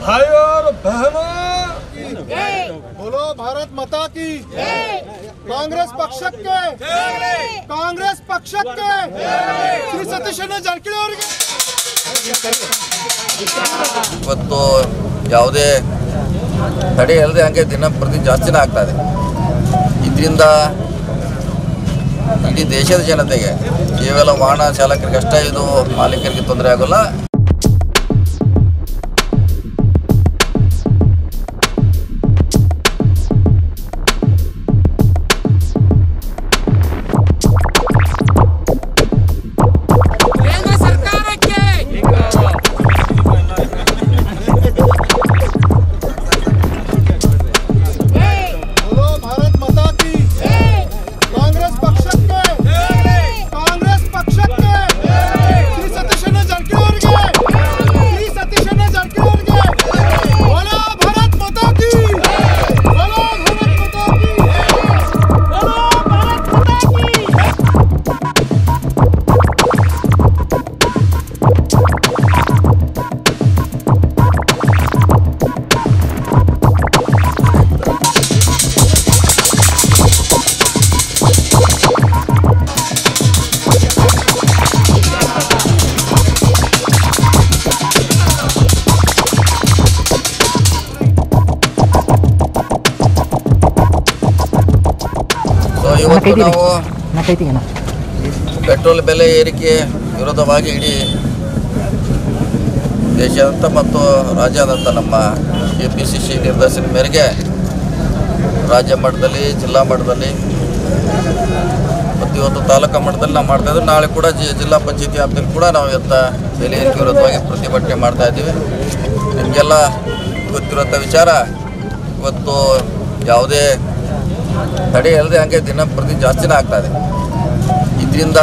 भाइयों और बहनों बोलो भारत माता की ಕಾಂಗ್ರೆಸ್ ಪಕ್ಷಕ್ಕೆ ಕಾಂಗ್ರೆಸ್ ಪಕ್ಷಕ್ಕೆ ಶ್ರೀ ಸತೀಶ್ ಜಾರಕಿಹೊಳಿ ಅವರಿಗೆ ಇವತ್ತು ಯಾವುದೇ ತಡೆ ಇಲ್ಲದೆ ಹಂಗೆ ದಿನ ಪ್ರತಿ ಜಾಸ್ತಿನೇ ಆಗ್ತಾ ಇದೆ ಇದರಿಂದ ಇಡೀ ದೇಶದ ಜನತೆಗೆ ಕೇವಲ ವಾಹನ ಚಾಲಕರಿಗೆ ಅಷ್ಟೇ ಇದು ಮಾಲೀಕರಿಗೆ ತೊಂದರೆ ಆಗೋಲ್ಲ ಕೇಂದ್ರ ಸರ್ಕಾರಕ್ಕೆ बोलो भारत माता की ಕಾಂಗ್ರೆಸ್ ಪಕ್ಷಕ್ಕೆ ಕಾಂಗ್ರೆಸ್ ಪಕ್ಷಕ್ಕೆ ಶ್ರೀ ಸತೀಶ್ ಜಾರಕಿಹೊಳಿ ಅವರಿಗೆ ಶ್ರೀ ಸತೀಶ್ ಜಾರಕಿಹೊಳಿ ಅವರಿಗೆ बोलो ಭಾರತ್ ಮಾತಾ की बोलो ಭಾರತ್ ಮಾತಾ की बोलो ಭಾರತ್ ಮಾತಾ की ಸೊ ಇವತ್ತು ನಾವು ಪೆಟ್ರೋಲ್ ಬೆಲೆ ಏರಿಕೆ ವಿರೋಧವಾಗಿ ಇಡೀ ದೇಶಾದ್ಯಂತ ಮತ್ತು ರಾಜ್ಯಾದ್ಯಂತ ನಮ್ಮ ಎ ಪಿ ಸಿ ಸಿ ನಿರ್ದೇಶನ ಮೇರೆಗೆ ರಾಜ್ಯ ಮಟ್ಟದಲ್ಲಿ ಜಿಲ್ಲಾ ಮಟ್ಟದಲ್ಲಿ ಮತ್ತು ಇವತ್ತು ತಾಲೂಕು ಮಟ್ಟದಲ್ಲಿ ನಾವು ಮಾಡ್ತಾ ಇದ್ದೀವಿ ನಾಳೆ ಕೂಡ ಜಿ ಜಿಲ್ಲಾ ಪಂಚಾಯತಿ ವ್ಯಾಪ್ತಿಯಲ್ಲಿ ಕೂಡ ನಾವು ಇವತ್ತು ಬೆಲೆ ಏರಿಕೆ ವಿರೋಧವಾಗಿ ಪ್ರತಿಭಟನೆ ಮಾಡ್ತಾ ಇದ್ದೀವಿ ನಿಮಗೆಲ್ಲ ಗೊತ್ತಿರುವಂಥ ವಿಚಾರ ಇವತ್ತು ಯಾವುದೇ ತಡೆ ಇಲ್ಲದೆ ಹಂಗೆ ದಿನ ಪ್ರತಿ ಜಾಸ್ತಿನೇ ಆಗ್ತಾ ಇದೆ ಇದರಿಂದ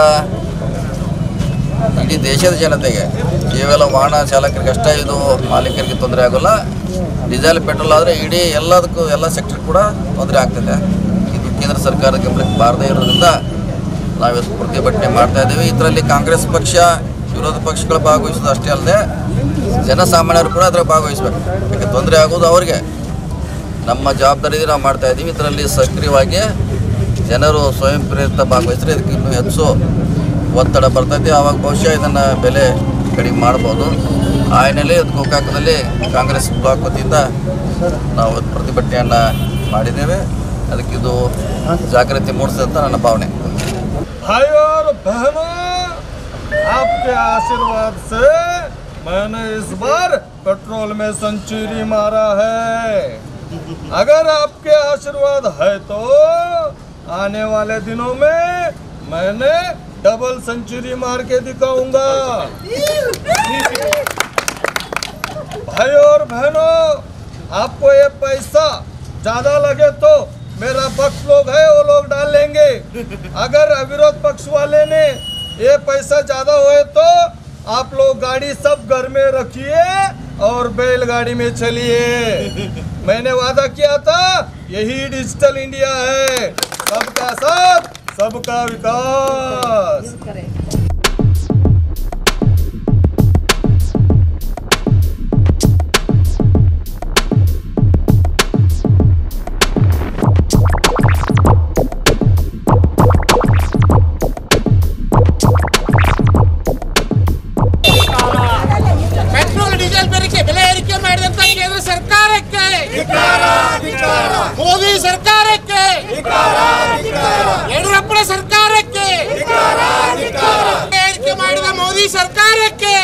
ಇಡೀ ದೇಶದ ಜನತೆಗೆ ಕೇವಲ ವಾಹನ ಚಾಲಕರಿಗೆ ಅಷ್ಟೇ ಇದು ಮಾಲೀಕರಿಗೆ ತೊಂದರೆ ಆಗೋಲ್ಲ ಡೀಸೆಲ್ ಪೆಟ್ರೋಲ್ ಆದರೆ ಇಡೀ ಎಲ್ಲದಕ್ಕೂ ಎಲ್ಲ ಸೆಕ್ಟರ್ ಕೂಡ ತೊಂದರೆ ಆಗ್ತಿದೆ ಇದು ಕೇಂದ್ರ ಸರ್ಕಾರದ ಗಮನಕ್ಕೆ ಬಾರದೇ ಇರೋದ್ರಿಂದ ನಾವಿವತ್ತು ಪ್ರತಿಭಟನೆ ಮಾಡ್ತಾ ಇದ್ದೀವಿ ಇದರಲ್ಲಿ ಕಾಂಗ್ರೆಸ್ ಪಕ್ಷ ವಿರೋಧ ಪಕ್ಷಗಳು ಭಾಗವಹಿಸೋದು ಅಷ್ಟೇ ಅಲ್ಲದೆ ಜನಸಾಮಾನ್ಯರು ಕೂಡ ಅದರ ಭಾಗವಹಿಸಬೇಕು ಯಾಕೆ ತೊಂದರೆ ಆಗೋದು ಅವ್ರಿಗೆ ನಮ್ಮ ಜವಾಬ್ದಾರಿ ನಾವು ಮಾಡ್ತಾ ಇದ್ದೀವಿ ಇದರಲ್ಲಿ ಸಕ್ರಿಯವಾಗಿ ಜನರು ಸ್ವಯಂ ಪ್ರೇರಿತ ಭಾಗವಹಿಸಿದ್ರೆ ಇದಕ್ಕೆ ಇನ್ನೂ ಹೆಚ್ಚು ಒತ್ತಡ ಬರ್ತೈತಿ ಆವಾಗ ಬಹುಶಃ ಇದನ್ನು ಬೆಲೆ ಕಡಿಮೆ ಮಾಡ್ಬೋದು ಆ ಹಿನ್ನೆಲೆ ಇದು ಗೋಕಾಕದಲ್ಲಿ ಕಾಂಗ್ರೆಸ್ ಬ್ಲಾಕ್ ವತಿಯಿಂದ ನಾವು ಇವತ್ತು ಪ್ರತಿಭಟನೆಯನ್ನು ಮಾಡಿದ್ದೇವೆ ಅದಕ್ಕೆ ಇದು ಜಾಗೃತಿ ಮೂಡಿಸಿದೆ ಅಂತ ನನ್ನ ಭಾವನೆ भाइयों और बहनों आपके आशीर्वाद से मैंने इस बार पेट्रोल में सेंचुरी मारा है अगर आपके आशीर्वाद है तो आने वाले दिनों में मैंने डबल सेंचुरी मार के दिखाऊंगा भाइयों और बहनों आपको ये पैसा ज्यादा लगे तो मेरा पक्ष लोग है वो लोग डाल लेंगे अगर विरोध पक्ष वाले ने ये पैसा ज्यादा हुए तो आप लोग गाड़ी सब घर में रखिए और बैलगाड़ी में चलिए मैंने वादा किया था यही डिजिटल इंडिया है सबका साथ सबका विकास ಪೆಟ್ರೋಲ್ ಡೀಸೆಲ್ ಬೆರಿಕೆ ಬೆಲೆ ಏರಿಕೆ ಮಾಡಿದಂತ ಕೇಂದ್ರ ಸರ್ಕಾರಕ್ಕೆ ಮೋದಿ ಸರ್ಕಾರಕ್ಕೆ ಯಡಿಯೂರಪ್ಪನ ಸರ್ಕಾರಕ್ಕೆ ಏರಿಕೆ ಮಾಡಿದ ಮೋದಿ ಸರ್ಕಾರಕ್ಕೆ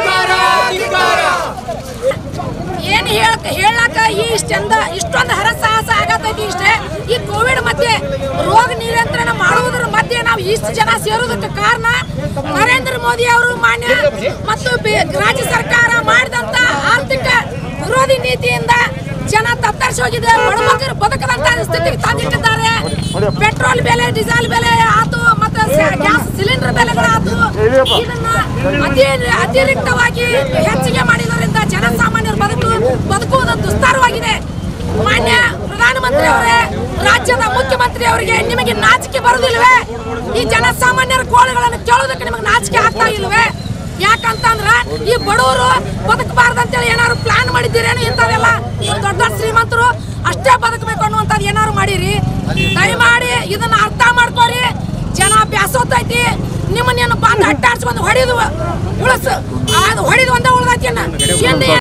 ಏನ್ ಹೇಳಕ್ ಹೇಳಕ ಈ ಇಷ್ಟೊಂದ ಇಷ್ಟೊಂದು ಹರಸಾಹಸ ಆಗತೈತಿ ಇಷ್ಟೇ ಈ ಕೋವಿಡ್ ಮಧ್ಯೆ ರೋಗ ನಿಯಂತ್ರಣ ಮಾಡುವುದರ ಮಧ್ಯೆ ನಾವು ಇಷ್ಟು ಜನ ಸೇರೋದಕ್ಕೆ ಕಾರಣ ನರೇಂದ್ರ ಮೋದಿ ಅವರು ಮಾನ್ಯ ಮತ್ತು ಬಿ- ರಾಜ್ಯ ಸರ್ಕಾರ ಮಾಡಿದಂತ ಆರ್ಥಿಕ ವಿರೋಧಿ ನೀತಿಯಿಂದ ಜನ ತತ್ತರಿಸಿ ಹೋಗಿದೆ ಬಡಬಗ್ಗರು ಬದುಕದಂತ ಸ್ಥಿತಿಗೆ ತಂದಿಟ್ಟಿದ್ದಾರೆ ಪೆಟ್ರೋಲ್ ಬೆಲೆ ಡೀಸೆಲ್ ಬೆಲೆ ಆತು ಮತ್ತೆ ಗ್ಯಾಸ್ ಸಿಲಿಂಡರ್ ಬೆಲೆಗಳಾತು ಇದನ್ನ ಅತಿ ಅತಿರಿಕ್ತವಾಗಿ ಹೆಚ್ಚಿಗೆ ಮಾಡಿರೋದ್ರಿಂದ ಜನಸಾಮಾನ್ಯರ ಬದುಕು ಬದುಕುವುದು ದುಸ್ತರವಾಗಿದೆ ಮಾನ್ಯ ಪ್ರಧಾನಮಂತ್ರಿ ಅವರೇ ರಾಜ್ಯದ ಮುಖ್ಯಮಂತ್ರಿ ಅವರಿಗೆ ನಿಮಗೆ ನಾಚಿಕೆ ಬರುದಿಲ್ವೇ ಈ ಜನಸಾಮಾನ್ಯರ ಕೋಳಗಳನ್ನು ಕೇಳೋದಕ್ಕೆ ನಿಮಗೆ ನಾಚಿಕೆ ಆಗ್ತಾ ಇಲ್ವೇ ಯಾಕಂತಂದ್ರ ಈ ಬಡವರು ಬದುಕಬಾರ್ದಂತೇಳಿ ಏನಾದ್ರು ಪ್ಲಾನ್ ಮಾಡಿದ್ದೀರೇನು ಇಂಥ ದಯಮಾಡಿ ಇದನ್ನ ಅರ್ಥ ಮಾಡ್ಕೋರಿ ಜನ ಬ್ಯಾಸೋತೈತಿ ನಿಮ್ಮನ್ನೇನು ಬಂದು ಅಟ್ಟಾಡ್ಸ್ಕೊಂಡು ಹೊಡಿದು ಉಳಸ್ ಅದು ಹೊಡಿದು ಒಂದೇ ಉಳ್ದೈತಿ ಇನ್ನ. ಹಿಂದೆ